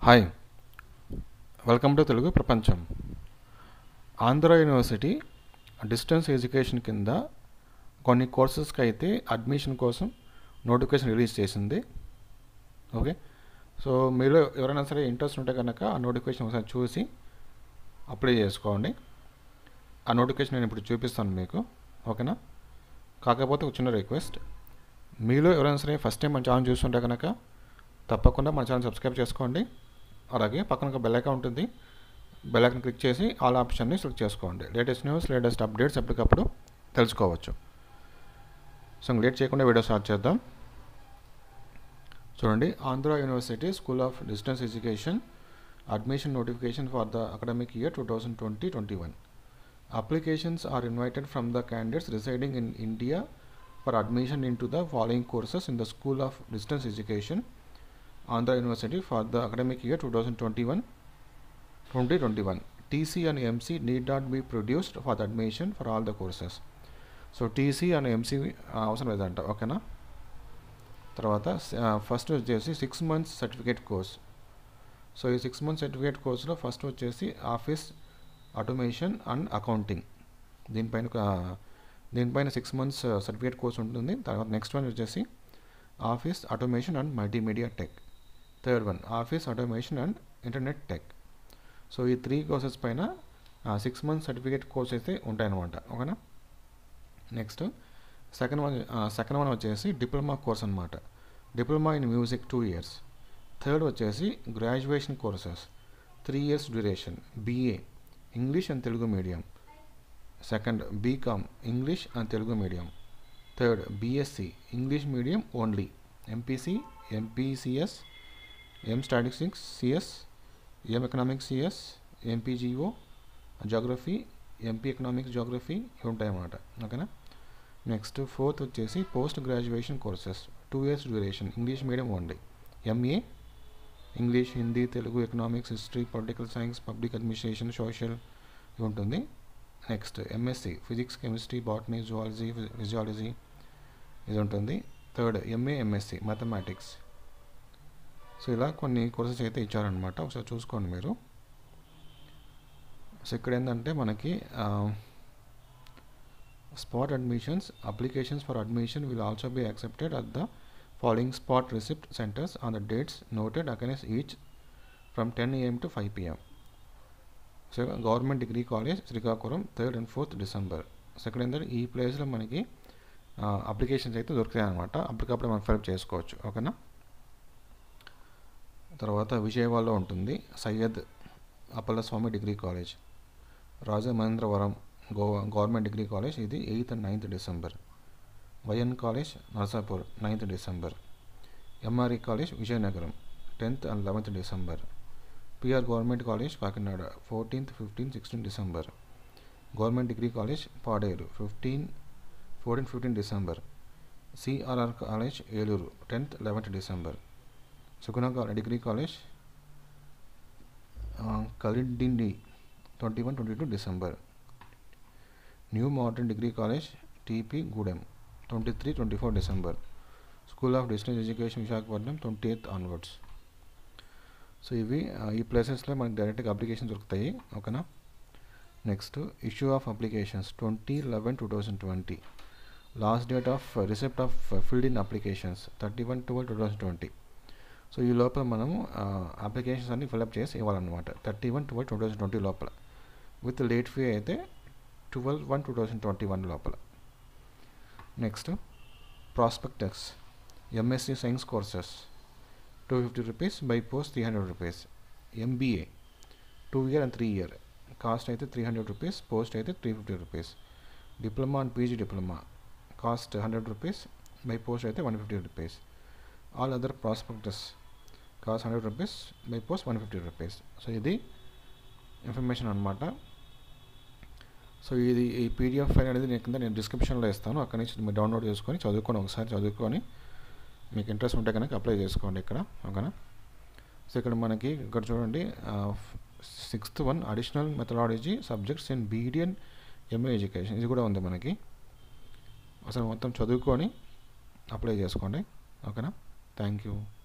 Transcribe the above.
Hi welcome to Telugu ప్రపంచం Andhra university distance education కింద కొన్ని కోర్సెస్కి అయితే అడ్మిషన్ కోసం నోటిఫికేషన్ రిలీజ్ చేసింది ఓకే సో మీలో ఎవరైనా సరే ఇంట్రెస్ట్ ఉంటే కనుక ఆ నోటిఫికేషన్ ఒకసారి చూసి అప్లై చేసుకోండి ఆ నోటిఫికేషన్ నేను ఇప్పుడు చూపిస్తాను మీకు ఓకేనా కాకపోతే ఒక చిన్న రిక్వెస్ట్ మీలో ఎవరైనా సరే ఫస్ట్ టైం మన ఛానల్ చూస్తుంటే కనుక తప్పకుండా మన ఛానల్ సబ్స్క్రైబ్ చేసుకోండి అలాగే పక్కన ఒక బెల్ ఐకాన్ ఉంటుంది బెల్ ఐకాన్ క్లిక్ చేసి ఆల్ ఆప్షన్ని సెలెక్ట్ చేసుకోండి లేటెస్ట్ న్యూస్ లేటెస్ట్ అప్డేట్స్ ఎప్పటికప్పుడు తెలుసుకోవచ్చు సో ఇంక లేట్ చేయకుండా వీడియో స్టార్ట్ చేద్దాం చూడండి Andhra university school of distance education admission notification for the academic year two thousand twenty twenty one applications are invited from the candidates residing in India for admission in to the following courses in the school of distance education Andhra University for the academic year 2021-2021. TC and MC need not be produced for the admission for all the courses. So TC and MC అవసరం లేదంట ఓకేనా తర్వాత first వచ్చేసి six months certificate course so ఈ six months certificate కోర్సులో first వచ్చేసి office automation and accounting దీనిపైన దీనిపైన సిక్స్ మంత్స్ సర్టిఫికేట్ కోర్స్ ఉంటుంది తర్వాత నెక్స్ట్ వన్ వచ్చేసి office automation and multimedia tech third one office automation and internet tech so ఈ three courses పైన సిక్స్ మంత్స్ సర్టిఫికేట్ కోర్స్ అయితే ఉంటాయన్నమాట ఓకేనా next second one second one వచ్చేసి డిప్లొమా కోర్స్ అనమాట diploma in music two years third వచ్చేసి graduation courses three years duration BA English and Telugu medium second BCom English and Telugu medium third BSc English medium only MPC MPCS M statistics CS M economics CS MPGO geography MP economics geography ఇవి ఉంటాయన్నమాట ఓకేనా next fourth వచ్చేసి post graduation courses two years duration English medium only MA English Hindi Telugu economics history political science public administration social ఇవి ఉంటుంది next MSc physics chemistry botany zoology physiology ఇది ఉంటుంది third MA MSc mathematics so ఇలా కొన్ని courses అయితే ఇచ్చారనమాట ఒకసారి చూసుకోండి మీరు సో ఇక్కడ ఏంటంటే మనకి spot admissions applications for admission will also be accepted at the following spot receipt centres on the dates noted against each from ten AM to five PM so government degree college Srikakulam third and fourth December second ఏంటంటే ఈ ప్లేస్లో మనకి applications అయితే దొరుకుతాయి అనమాట అప్పటికప్పుడు మనం fill up చేసుకోవచ్చు ఓకేనా తర్వాత విజయవాడలో ఉంటుంది సయ్యద్ అప్పలస్వామి డిగ్రీ కాలేజ్ రాజమహేంద్రవరం గోవా గవర్నమెంట్ డిగ్రీ కాలేజ్ ఇది eighth and ninth December YN college Narsapur ninth December MRE college Vizianagaram tenth and eleventh December PR government college Kakinada fourteenth fifteen sixteen December government degree college Paderu fifteen fourteen fifteen December CRR college Eluru tenth eleventh December Suguna degree college Kalidindi twenty one twenty two December new modern degree college TP Gudem twenty three twenty four December school of distance education Visakhapatnam twenty eighth onwards so ఇవి ఈ ప్లేసెస్లో మనకి డైరెక్ట్గా application దొరుకుతాయి ఓకేనా next issue of applications twenty eleven two thousand twenty last date of receipt of filled in applications thirty one twelve two thousand twenty so ఈ లోపల మనము అప్లికేషన్స్ అన్ని ఫిల్అప్ చేసి ఇవ్వాలన్నమాట thirty one twelve two thousand twenty లోపల with late fee అయితే twelve one two thousand twenty one లోపల next prospectus MSc science courses two fifty rupees by post three hundred rupees MBA two year and three year cost అయితే three hundred rupees post అయితే three fifty rupees diploma and PG diploma cost hundred rupees by post అయితే one fifty rupees all other prospectus cost hundred rupees by post one fifty rupees so ఇది information అనమాట so ఇది ఈ PDF file అనేది నేను కింద నేను డిస్క్రిప్షన్లో ఇస్తాను అక్కడి నుంచి మీరు డౌన్లోడ్ చేసుకొని చదువుకొని ఒకసారి చదువుకొని మీకు ఇంట్రెస్ట్ ఉంటే కనుక అప్లై చేసుకోండి ఇక్కడ ఓకేనా సో ఇక్కడ మనకి ఇక్కడ చూడండి sixth one additional methodology subjects in BEd and MA education ఇది కూడా ఉంది మనకి అసలు మొత్తం చదువుకొని అప్లై చేసుకోండి ఓకేనా థ్యాంక్ యూ